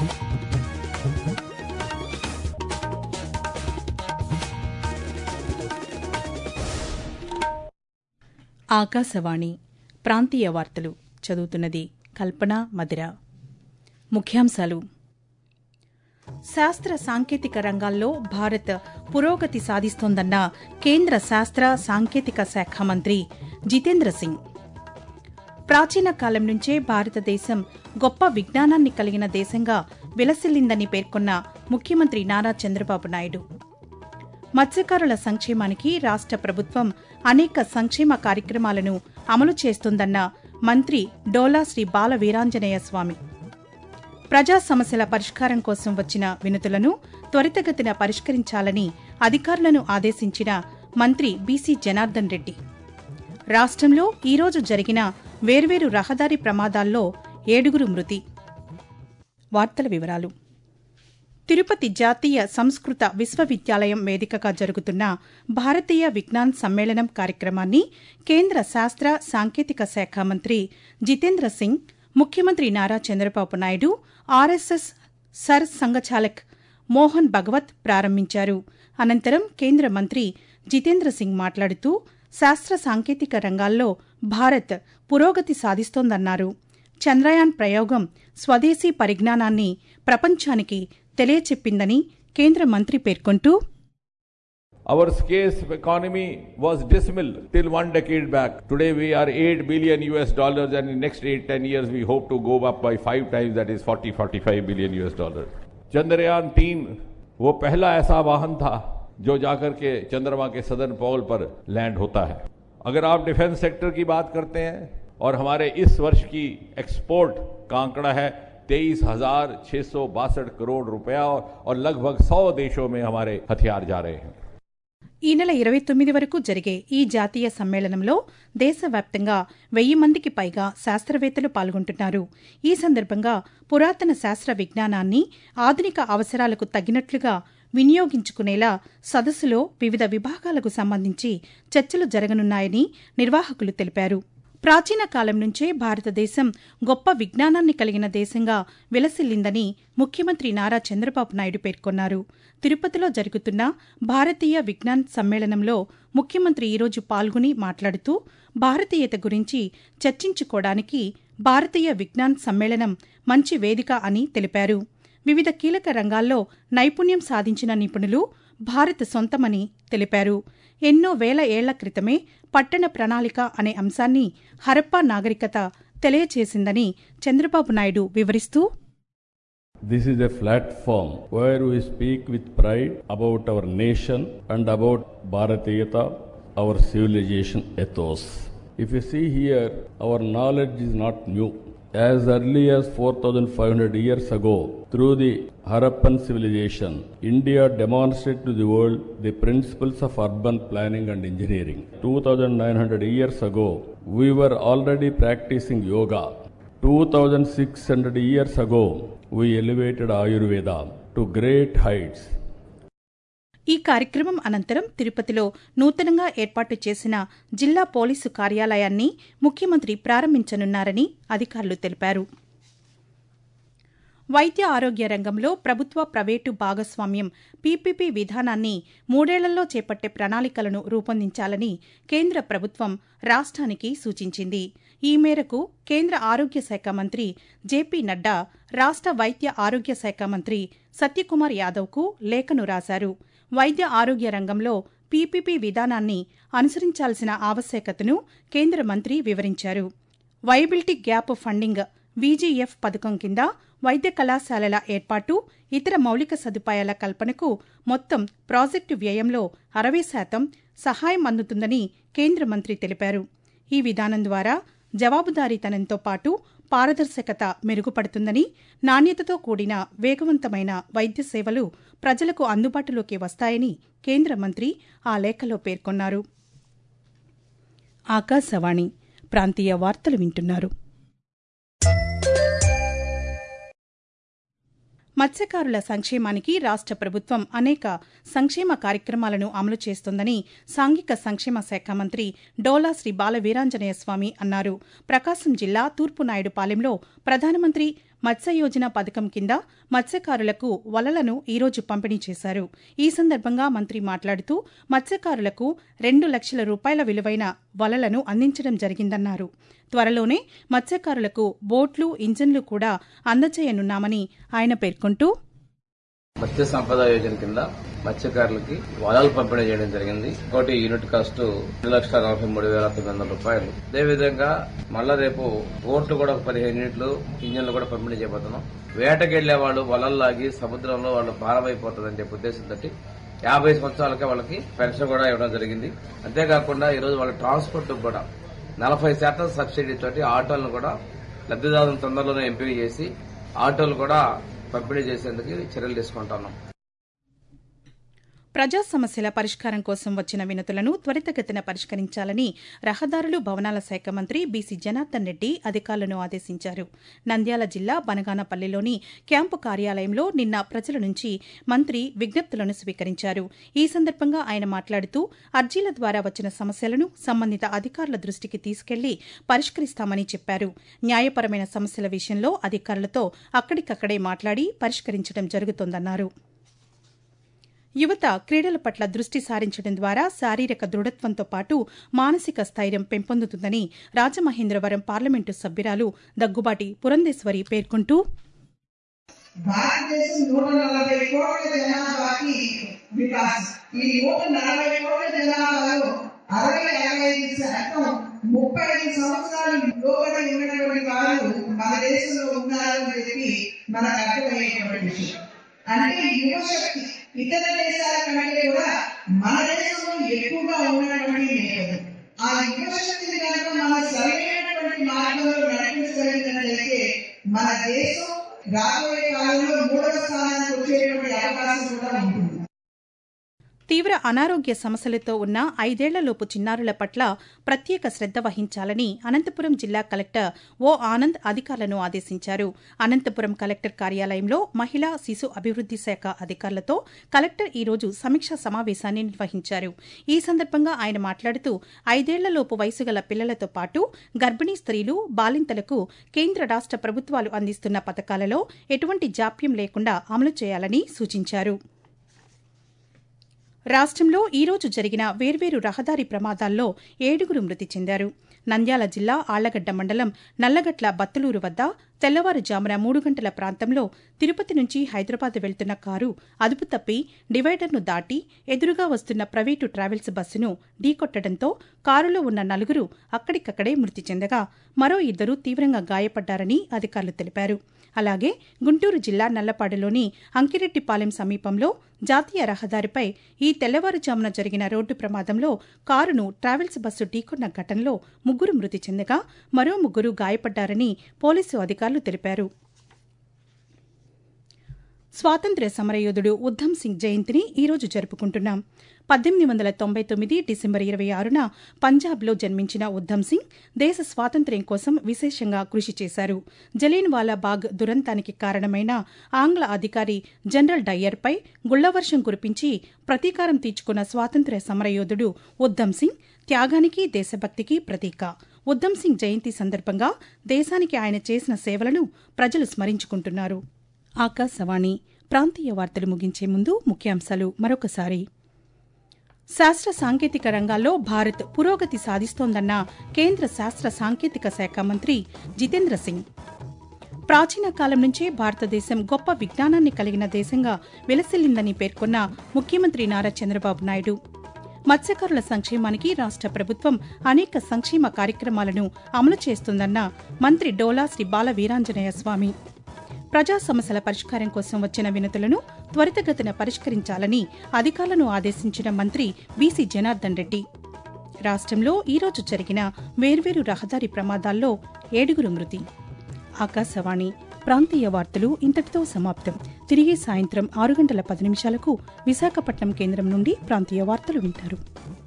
ఆకాశవాణి ప్రాంతీయ వార్తలు చదువుతున్నది కల్పన మదిర ముఖ్యాంశాలు శాస్త్ర సాంకేతిక రంగాల్లో భారత్ పురోగతి సాధిస్తోందన్న కేంద్ర శాస్త్ర సాంకేతిక శాఖ మంత్రి జితేంద్ర సింగ్ ప్రాచీన కాలం నుంచే భారతదేశం గొప్ప విజ్ఞానాన్ని కలిగిన దేశంగా విలసిల్లిందని పేర్కొన్న ముఖ్యమంత్రి నారా చంద్రబాబు నాయుడు మత్స్యకారుల సంక్షేమానికి రాష్ట ప్రభుత్వం అనేక సంక్షేమ కార్యక్రమాలను అమలు చేస్తోందన్న మంత్రి డోలా శ్రీ బాల వీరాంజనేయ స్వామి ప్రజా సమస్యల పరిష్కారం కోసం వచ్చిన వినతులను త్వరితగతిన పరిష్కరించాలని అధికారులను ఆదేశించిన మంత్రి బీసీ జనార్దన్ రెడ్డి రాష్ట్రంలో ఈరోజు జరిగిన వేర్వేరు రహదారి ప్రమాదాల్లో ఏడుగురు మృతి వార్తల వివరాలు తిరుపతి జాతీయ సంస్కృత విశ్వవిద్యాలయం వేదికగా జరుగుతున్న భారతీయ విజ్ఞాన్ సమ్మేళనం కార్యక్రమాన్ని కేంద్ర శాస్త్ర సాంకేతిక శాఖ మంత్రి జితేంద్ర సింగ్ ముఖ్యమంత్రి నారా చంద్రబాబు నాయుడు ఆర్ఎస్ఎస్ సర్ సంఘచాలక్ మోహన్ భగవత్ ప్రారంభించారు అనంతరం కేంద్ర మంత్రి జితేంద్ర సింగ్ మాట్లాడుతూ శాస్త్ర సాంకేతిక రంగాల్లో భారత్ పురోగతి సాధిస్తోందన్నారు చంద్రయాన్ ప్రయోగం స్వదేశీ పరిజ్ఞానాన్ని ప్రపంచానికి తెలియచెప్పిందని కేంద్ర మంత్రి పేర్కొంటూ Our scarce economy was dismal till one decade back. Today we are 8 billion US dollars and in next 8 10 years we hope to go up by 5 times that is 40 45 billion US dollars. Chandrayaan तीन वो पहला ऐसा वाहन था जो जाकर के चंद्रमा के सदन पोल पर लैंड होता है अगर आप डिफेंस सेक्टर की बात करते हैं और हमारे इस वर्ष की एक्सपोर्ट का आंकड़ा है तेईस हजार छह सौ बासठ करोड़ रुपया और, और लगभग सौ देशों में हमारे हथियार जा रहे हैं ఈ నెల ఇరవై తొమ్మిది వరకు జరిగే ఈ జాతీయ సమ్మేళనంలో దేశవ్యాప్తంగా వెయ్యి మందికి పైగా శాస్త్రవేత్తలు పాల్గొంటున్నారు ఈ సందర్భంగా పురాతన శాస్త్ర విజ్ఞానాన్ని ఆధునిక అవసరాలకు తగినట్లుగా వినియోగించుకునేలా సదస్సులో వివిధ విభాగాలకు సంబంధించి చర్చలు జరగనున్నాయని నిర్వాహకులు తెలిపారు ప్రాచీన కాలం నుంచే భారతదేశం గొప్ప విజ్ఞానాన్ని కలిగిన దేశంగా విలసిల్లిందని ముఖ్యమంత్రి నారా చంద్రబాబు నాయుడు పేర్కొన్నారు తిరుపతిలో జరుగుతున్న భారతీయ విజ్ఞాన్ సమ్మేళనంలో ముఖ్యమంత్రి ఈరోజు పాల్గొని మాట్లాడుతూ భారతీయత గురించి చర్చించుకోవడానికి భారతీయ విజ్ఞాన్ సమ్మేళనం మంచి వేదిక అని తెలిపారు వివిధ కీలక రంగాల్లో నైపుణ్యం సాధించిన నిపుణులు భారత్ సొంతమని తెలిపారు ఎన్నో వేల ఏళ్ల క్రితమే పట్టణ ప్రణాళిక అనే అంశాన్ని హరప్పా నాగరికత తెలియచేసిందని చంద్రబాబు నాయుడు వివరిస్తూ This is a platform where we speak with pride about our nation and about Bharatiyata, our civilization ethos. If you see here, our knowledge is not new. As early as 4500 years ago, through the Harappan civilization, India demonstrated to the world the principles of urban planning and engineering. 2900 years ago, we were already practicing yoga. 2600 years ago, we elevated Ayurveda to great heights. ఈ కార్యక్రమం అనంతరం తిరుపతిలో నూతనంగా ఏర్పాటు చేసిన జిల్లా police కార్యాలయాన్ని ముఖ్యమంత్రి ప్రారంభించనున్నారని అధికారులు తెలిపారు వైద్య ఆరోగ్య రంగంలో ప్రభుత్వ ప్రైవేటు భాగస్వామ్యం పీపీపీ విధానాన్ని మూడేళ్లలో చేపట్టే ప్రణాళికలను రూపొందించాలని కేంద్ర ప్రభుత్వం రాష్ట్రానికి సూచించింది ఈ మేరకు కేంద్ర ఆరోగ్య శాఖ మంత్రి జేపీ నడ్డా రాష్ట్ర వైద్య ఆరోగ్య శాఖ మంత్రి సత్యకుమార్ యాదవ్కు లేఖను రాశారు వైద్య ఆరోగ్య రంగంలో పీపీపీ విధానాన్ని అనుసరించాల్సిన ఆవశ్యకతను కేంద్ర మంత్రి వివరించారు వైబిలిటీ గ్యాప్ ఫండింగ్ వీజీఎఫ్ పథకం కింద వైద్య కళాశాలల ఏర్పాటు ఇతర మౌలిక సదుపాయాల కల్పనకు మొత్తం ప్రాజెక్టు వ్యయంలో అరవై శాతం సహాయం అందుతుందని కేంద్ర మంత్రి తెలిపారు ఈ విధానం ద్వారా జవాబుదారీతనంతో పాటు పారదర్శకత మెరుగుపడుతుందని నాణ్యతతో కూడిన వేగవంతమైన వైద్య సేవలు ప్రజలకు అందుబాటులోకి వస్తాయని కేంద్ర మంత్రి ఆ లేఖలో పేర్కొన్నారు ఆకాశవాణి ప్రాంతీయ వార్తలు వింటున్నారు మత్స్యకారుల సంక్షేమానికి రాష్ట ప్రభుత్వం అనేక సంక్షేమ కార్యక్రమాలను అమలు చేస్తోందని సాంఘిక సంక్షేమ శాఖ మంత్రి డోలా శ్రీ బాల వీరాంజనేయ స్వామి అన్నారు ప్రకాశం జిల్లా తూర్పు నాయుడుపాలెంలో ప్రధానమంత్రి మత్స్య యోజన పథకం కింద మత్స్యకారులకు వలలను ఈరోజు పంపిణీ చేశారు ఈ సందర్భంగా మంత్రి మాట్లాడుతూ మత్స్యకారులకు రెండు లక్షల రూపాయల విలువైన వలలను అందించడం జరిగిందన్నారు త్వరలోనే మత్స్యకారులకు బోట్లు ఇంజన్లు కూడా అందజేయనున్నామని ఆయన పేర్కొంటూ మత్స్య సంపద యోజన కింద మత్స్యకారులకి వలలు పంపిణీ చేయడం జరిగింది ఒకటి యూనిట్ కాస్ట్ రెండు లక్షల నలభై మూడు వేల తొమ్మిది వందల రూపాయలు అదేవిధంగా మళ్ళా రేపు బోట్లు కూడా ఒక పదిహేను యూనిట్లు ఇంజన్లు కూడా పంపిణీ చేయబోతున్నాం వేటకెళ్లే వాళ్ళు వలలు లాగి సముద్రంలో వాళ్ళు భారమైపోతుందని చెప్పే ఉద్దేశంతో యాభై సంవత్సరాలకే వాళ్ళకి పెన్షన్ కూడా ఇవ్వడం జరిగింది అంతేకాకుండా ఈరోజు వాళ్ళ ట్రాన్స్పోర్ట్ కూడా నలభై శాతం సబ్సిడీ తోటి ఆటోలను కూడా లబ్దిదారులను తొందరలోనే ఎంపిక చేసి ఆటోలు కూడా పంపిణీ చేసేందుకు చర్యలు తీసుకుంటున్నాం ప్రజా సమస్యల పరిష్కారం కోసం వచ్చిన వినతులను త్వరితగతిన పరిష్కరించాలని రహదారులు భవనాల శాఖ మంత్రి బీసీ జనార్దన్ రెడ్డి అధికారులను ఆదేశించారు నంద్యాల జిల్లా బనగానపల్లిలోని క్యాంపు కార్యాలయంలో నిన్న ప్రజల నుంచి మంత్రి విజ్ఞప్తులను స్వీకరించారు ఈ సందర్భంగా ఆయన మాట్లాడుతూ అర్జీల ద్వారా వచ్చిన సమస్యలను సంబంధిత అధికారుల దృష్టికి తీసుకెళ్లి పరిష్కరిస్తామని చెప్పారు న్యాయపరమైన సమస్యల విషయంలో అధికారులతో అక్కడికక్కడే మాట్లాడి పరిష్కరించడం జరుగుతోందన్నారు యువత క్రీడల పట్ల దృష్టి సారించడం ద్వారా శారీరక దృఢత్వంతో పాటు మానసిక స్థైర్యం పెంపొందుతుందని రాజమహేంద్రవరం పార్లమెంటు సభ్యురాలు దగ్గుబాటి పురంధేశ్వరి పేర్కొంటూ భారతదేశం నూట నలభై కోట్ల జనాభాకి వికాస్ ఈ నూట నలభై కోట్ల జనాభాలో అరవై అరవై ఐదు శాతం ముప్పై ఐదు సంవత్సరాలు లోబడి ఉన్నటువంటి వారు మన దేశంలో ఉన్నారు అని చెప్పి మనకు అర్థమయ్యేటువంటి విషయం అంటే యువశక్తి ఇతర దేశాల కంటే కూడా మన దేశంలో ఎక్కువగా ఉన్నటువంటి నేపథ్యం ఆ యువశక్తిని కనుక మన సరైనటువంటి మార్గంలో నడిపించగలిగినట్లయితే మన దేశం రాబోయే కాలంలో మూడవ స్థానానికి వచ్చేటువంటి అవకాశం కూడా ఉంటుంది తీవ్ర అనారోగ్య సమస్యలతో ఉన్న ఐదేళ్లలోపు చిన్నారుల పట్ల ప్రత్యేక శ్రద్ద వహించాలని అనంతపురం జిల్లా కలెక్టర్ ఓ ఆనంద్ అధికారులను ఆదేశించారు అనంతపురం కలెక్టర్ కార్యాలయంలో మహిళా శిశు అభివృద్ది శాఖ అధికారులతో కలెక్టర్ ఈ రోజు సమీక్షా సమావేశాన్ని నిర్వహించారు ఈ సందర్భంగా ఆయన మాట్లాడుతూ ఐదేళ్లలోపు వయసు గల పిల్లలతో పాటు గర్భిణీ స్త్రీలు బాలింతలకు కేంద్ర రాష్ట ప్రభుత్వాలు అందిస్తున్న పథకాలలో ఎటువంటి జాప్యం లేకుండా అమలు చేయాలని సూచించారు రాష్ట్రంలో ఈరోజు జరిగిన వేర్వేరు రహదారి ప్రమాదాల్లో ఏడుగురు మృతి చెందారు నంద్యాల జిల్లా ఆళ్లగడ్డ మండలం నల్లగట్ల బత్తలూరు వద్ద తెల్లవారుజామున మూడు గంటల ప్రాంతంలో తిరుపతి నుంచి హైదరాబాద్ వెళ్తున్న కారు అదుపు తప్పి డివైడర్ను దాటి ఎదురుగా వస్తున్న ప్రైవేటు ట్రావెల్స్ బస్సును ఢీకొట్టడంతో కారులో ఉన్న నలుగురు అక్కడికక్కడే మృతి చెందగా మరో ఇద్దరు తీవ్రంగా గాయపడ్డారని అధికారులు తెలిపారు అలాగే గుంటూరు జిల్లా నల్లపాడులోని అంకిరెడ్డిపాలెం సమీపంలో జాతీయ రహదారిపై ఈ తెల్లవారుజామున జరిగిన రోడ్డు ప్రమాదంలో కారును ట్రావెల్స్ బస్సు ఢీకొన్న ఘటనలో ముగ్గురు మృతి చెందగా మరో ముగ్గురు గాయపడ్డారని పోలీసు అధికారులు తెలిపారు స్వాతంత్ర్య సమరయోధుడు ఉద్దమ్ సింగ్ జయంతిని ఈరోజు జరుపుకుంటున్నాం పద్దెనిమిది వందల తొంభై తొమ్మిది డిసెంబర్ ఇరవై ఆరున పంజాబ్లో జన్మించిన ఉద్దమ్ సింగ్ దేశ స్వాతంత్ర్యం కోసం విశేషంగా కృషి చేశారు జలీన్ వాలా బాగ్ దురంతానికి కారణమైన ఆంగ్ల అధికారి జనరల్ డయ్యర్పై గుళ్లవర్షం కురిపించి ప్రతీకారం తీర్చుకున్న స్వాతంత్ర్య సమరయోధుడు ఉద్దమ్ సింగ్ త్యాగానికి దేశభక్తికి ప్రతీక ఉద్దమ్ సింగ్ జయంతి సందర్భంగా దేశానికి ఆయన చేసిన సేవలను ప్రజలు స్మరించుకుంటున్నారు ఆకాశవాణి ప్రాంతీయ వార్తలు ముగించే ముందు ముఖ్యాంశాలు మరొకసారి శాస్త్ర సాంకేతిక రంగాల్లో భారత్ పురోగతి సాధిస్తోందన్న కేంద్ర శాస్త్ర సాంకేతిక శాఖ మంత్రి జితేంద్ర సింగ్ ప్రాచీన కాలం నుంచే భారతదేశం గొప్ప విజ్ఞానాన్ని కలిగిన దేశంగా విలసిల్లిందని పేర్కొన్న ముఖ్యమంత్రి నారా చంద్రబాబు నాయుడు మత్స్యకారుల సంక్షేమానికి రాష్ట ప్రభుత్వం అనేక సంక్షేమ కార్యక్రమాలను అమలు చేస్తుందన్న మంత్రి డోలా శ్రీ బాల వీరాంజనేయ స్వామి ప్రజా సమస్యల పరిష్కారం కోసం వచ్చిన వినతులను త్వరితగతిన పరిష్కరించాలని అధికారులను ఆదేశించిన మంత్రి బీసీ జనార్దన్ రెడ్డి రాష్ట్రంలో ఈరోజు జరిగిన వేర్వేరు రహదారి ప్రమాదాల్లో ఏడుగురు మృతి ఆకాశవాణి ప్రాంతీయ వార్తలు ఇంతటితో సమాప్తం తిరిగి సాయంత్రం ఆరు గంటల పది నిమిషాలకు విశాఖపట్నం కేంద్రం నుండి ప్రాంతీయ వార్తలు వింటారు